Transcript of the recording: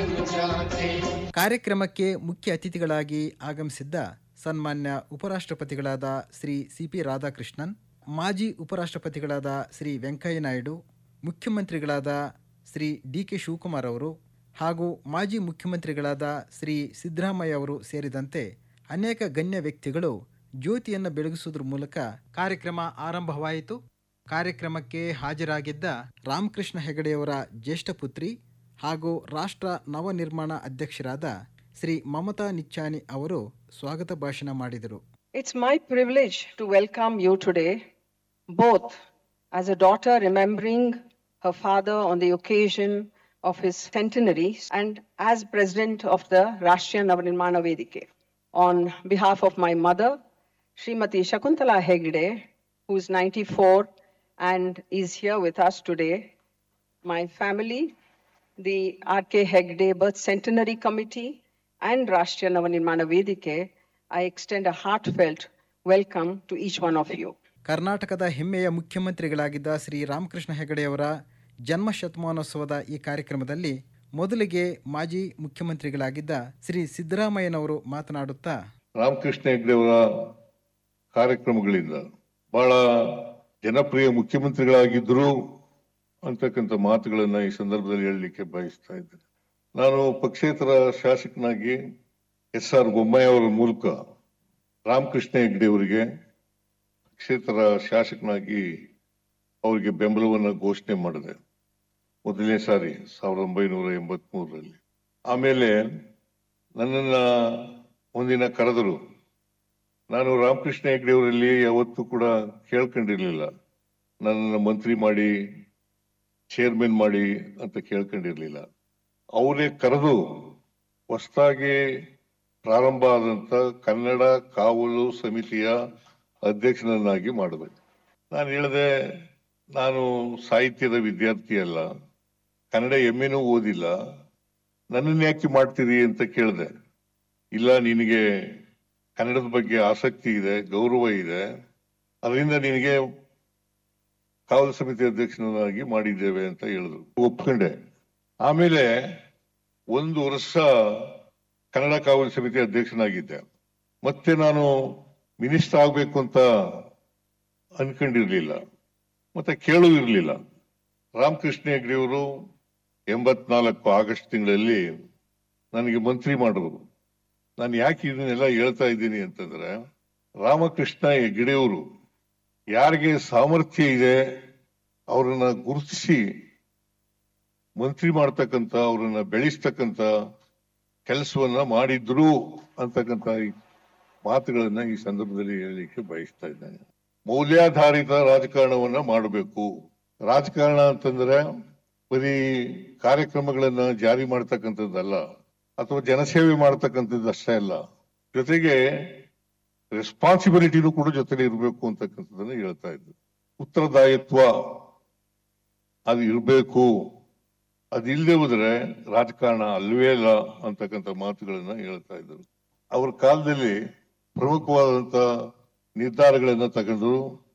ಕಾರ್ಯಕ್ರಮಕ್ಕೆ ಮುಖ್ಯ ಅತಿಥಿಗಳಾಗಿ ಆಗಮಿಸಿದ್ದ ಸನ್ಮಾನ್ಯ ಉಪರಾಷ್ಟ್ರಪತಿಗಳಾದ ಶ್ರೀ ಸಿ ಪಿ ರಾಧಾಕೃಷ್ಣನ್ ಮಾಜಿ ಉಪರಾಷ್ಟ್ರಪತಿಗಳಾದ ಶ್ರೀ ವೆಂಕಯ್ಯ ನಾಯ್ಡು ಮುಖ್ಯಮಂತ್ರಿಗಳಾದ ಶ್ರೀ ಡಿ ಕೆ ಶಿವಕುಮಾರ್ ಅವರು ಹಾಗೂ ಮಾಜಿ ಮುಖ್ಯಮಂತ್ರಿಗಳಾದ ಶ್ರೀ ಸಿದ್ದರಾಮಯ್ಯ ಅವರು ಸೇರಿದಂತೆ ಅನೇಕ ಗಣ್ಯ ವ್ಯಕ್ತಿಗಳು ಜ್ಯೋತಿಯನ್ನು ಬೆಳಗಿಸುವುದರ ಮೂಲಕ ಕಾರ್ಯಕ್ರಮ ಆರಂಭವಾಯಿತು ಕಾರ್ಯಕ್ರಮಕ್ಕೆ ಹಾಜರಾಗಿದ್ದ ರಾಮಕೃಷ್ಣ ಹೆಗಡೆಯವರ ಜ್ಯೇಷ್ಠ ಪುತ್ರಿ ಹಾಗೂ ರಾಷ್ಟ್ರ ನವನಿರ್ಮಾಣ ಅಧ್ಯಕ್ಷರಾದ ಶ್ರೀ ಮಮತಾ ನಿಚ್ಚಾನಿ ಅವರು ಸ್ವಾಗತ ಭಾಷಣ ಮಾಡಿದರು It's my privilege to welcome you today, both as a daughter remembering her father on the occasion of his centenary and as president of the Rashtriya Navnirmana Vedike. On behalf of my mother, Srimati Shakuntala Hegde, who is 94 and is here with us today, my family, the R.K. Hegde Birth Centenary Committee, and Rashtriya Navnirmana Vedike, I extend a heartfelt welcome to each one of you. ಕರ್ನಾಟಕದ ಹೆಮ್ಮೆಯ ಮುಖ್ಯಮಂತ್ರಿಗಳಾಗಿದ್ದ ಶ್ರೀ ರಾಮಕೃಷ್ಣ ಹೆಗಡೆಯವರ ಜನ್ಮ ಶತಮಾನೋತ್ಸವದ ಈ ಕಾರ್ಯಕ್ರಮದಲ್ಲಿ ಮೊದಲಿಗೆ ಮಾಜಿ ಮುಖ್ಯಮಂತ್ರಿಗಳಾಗಿದ್ದ ಶ್ರೀ ಸಿದ್ದರಾಮಯ್ಯನವರು ಮಾತನಾಡುತ್ತಾ ರಾಮಕೃಷ್ಣ ಹೆಗ್ಡೆ ಅವರ ಕಾರ್ಯಕ್ರಮಗಳಿಂದ ಬಹಳ ಜನಪ್ರಿಯ ಮುಖ್ಯಮಂತ್ರಿಗಳಾಗಿದ್ದರು ಅಂತಕ್ಕಂಥ ಮಾತುಗಳನ್ನ ಈ ಸಂದರ್ಭದಲ್ಲಿ ಹೇಳಲಿಕ್ಕೆ ಬಯಸ್ತಾ ಇದ್ದೇನೆ ನಾನು ಪಕ್ಷೇತರ ಶಾಸಕನಾಗಿ ಎಸ್ ಆರ್ ಬೊಮ್ಮಾಯಿ ಅವರ ಮೂಲಕ ರಾಮಕೃಷ್ಣ ಹೆಗ್ಡೆ ಅವರಿಗೆ ಪಕ್ಷೇತರ ಶಾಸಕನಾಗಿ ಅವರಿಗೆ ಬೆಂಬಲವನ್ನು ಘೋಷಣೆ ಮಾಡಿದೆ ಮೊದಲನೇ ಸಾರಿ ಸಾವಿರದ ಒಂಬೈನೂರ ಎಂಬತ್ ಮೂರರಲ್ಲಿ ಆಮೇಲೆ ನನ್ನನ್ನ ಒಂದಿನ ಕರೆದರು ನಾನು ರಾಮಕೃಷ್ಣ ಹೆಗ್ಡೆ ಅವರಲ್ಲಿ ಯಾವತ್ತೂ ಕೂಡ ಕೇಳ್ಕೊಂಡಿರ್ಲಿಲ್ಲ ನನ್ನನ್ನು ಮಂತ್ರಿ ಮಾಡಿ ಚೇರ್ಮನ್ ಮಾಡಿ ಅಂತ ಕೇಳ್ಕೊಂಡಿರ್ಲಿಲ್ಲ ಅವರೇ ಕರೆದು ಹೊಸದಾಗಿ ಪ್ರಾರಂಭ ಆದಂತ ಕನ್ನಡ ಕಾವಲು ಸಮಿತಿಯ ಅಧ್ಯಕ್ಷನನ್ನಾಗಿ ಮಾಡಿದೆ ನಾನು ಹೇಳಿದೆ ನಾನು ಸಾಹಿತ್ಯದ ವಿದ್ಯಾರ್ಥಿ ಅಲ್ಲ ಕನ್ನಡ ಎಮ್ಮೆನೂ ಓದಿಲ್ಲ ನನ್ನನ್ನು ಯಾಕೆ ಮಾಡ್ತೀರಿ ಅಂತ ಕೇಳಿದೆ ಇಲ್ಲ ನಿನಗೆ ಕನ್ನಡದ ಬಗ್ಗೆ ಆಸಕ್ತಿ ಇದೆ ಗೌರವ ಇದೆ ಅದರಿಂದ ನಿನಗೆ ಕಾವಲು ಸಮಿತಿ ಅಧ್ಯಕ್ಷನಾಗಿ ಮಾಡಿದ್ದೇವೆ ಅಂತ ಹೇಳಿದ್ರು ಒಪ್ಕೊಂಡೆ ಆಮೇಲೆ ಒಂದು ವರ್ಷ ಕನ್ನಡ ಕಾವಲು ಸಮಿತಿ ಅಧ್ಯಕ್ಷನಾಗಿದ್ದೆ ಮತ್ತೆ ನಾನು ಮಿನಿಸ್ಟರ್ ಆಗ್ಬೇಕು ಅಂತ ಅನ್ಕೊಂಡಿರ್ಲಿಲ್ಲ ಮತ್ತೆ ಕೇಳೂ ಇರ್ಲಿಲ್ಲ ರಾಮಕೃಷ್ಣ ಹೆಗ್ಡೆಯವರು ಎಂಬತ್ನಾಲ್ಕು ಆಗಸ್ಟ್ ತಿಂಗಳಲ್ಲಿ ನನಗೆ ಮಂತ್ರಿ ಮಾಡಿದ್ರು ನಾನು ಯಾಕೆ ಇದನ್ನೆಲ್ಲ ಹೇಳ್ತಾ ಇದ್ದೀನಿ ಅಂತಂದ್ರೆ ರಾಮಕೃಷ್ಣ ಹೆಗ್ಡೆಯವರು ಯಾರಿಗೆ ಸಾಮರ್ಥ್ಯ ಇದೆ ಅವರನ್ನ ಗುರುತಿಸಿ ಮಂತ್ರಿ ಮಾಡ್ತಕ್ಕಂತ ಅವರನ್ನ ಬೆಳೆಸ್ತಕ್ಕಂತ ಕೆಲಸವನ್ನ ಮಾಡಿದ್ರು ಅಂತಕ್ಕಂತ ಈ ಮಾತುಗಳನ್ನ ಈ ಸಂದರ್ಭದಲ್ಲಿ ಹೇಳಲಿಕ್ಕೆ ಬಯಸ್ತಾ ಇದ್ದೇನೆ ಮೌಲ್ಯಾಧಾರಿತ ರಾಜಕಾರಣವನ್ನ ಮಾಡಬೇಕು ರಾಜಕಾರಣ ಅಂತಂದ್ರೆ ಬರೀ ಕಾರ್ಯಕ್ರಮಗಳನ್ನ ಜಾರಿ ಮಾಡ್ತಕ್ಕಂಥದ್ದಲ್ಲ ಅಥವಾ ಜನಸೇವೆ ಮಾಡ್ತಕ್ಕಂಥದ್ದು ಅಷ್ಟೇ ಅಲ್ಲ ಜೊತೆಗೆ ರೆಸ್ಪಾನ್ಸಿಬಿಲಿಟಿನೂ ಕೂಡ ಜೊತೆಲಿ ಇರಬೇಕು ಅಂತಕ್ಕಂಥದ್ದನ್ನ ಹೇಳ್ತಾ ಇದ್ರು ಉತ್ತರದಾಯಿತ್ವ ಅದು ಇರಬೇಕು ಅದಿಲ್ಲದೆ ಹೋದ್ರೆ ರಾಜಕಾರಣ ಅಲ್ವೇ ಅಲ್ಲ ಅಂತಕ್ಕಂಥ ಮಾತುಗಳನ್ನ ಹೇಳ್ತಾ ಇದ್ರು ಅವ್ರ ಕಾಲದಲ್ಲಿ ಪ್ರಮುಖವಾದಂತ ನಿರ್ಧಾರಗಳನ್ನ ತಗೊಂಡ್ರು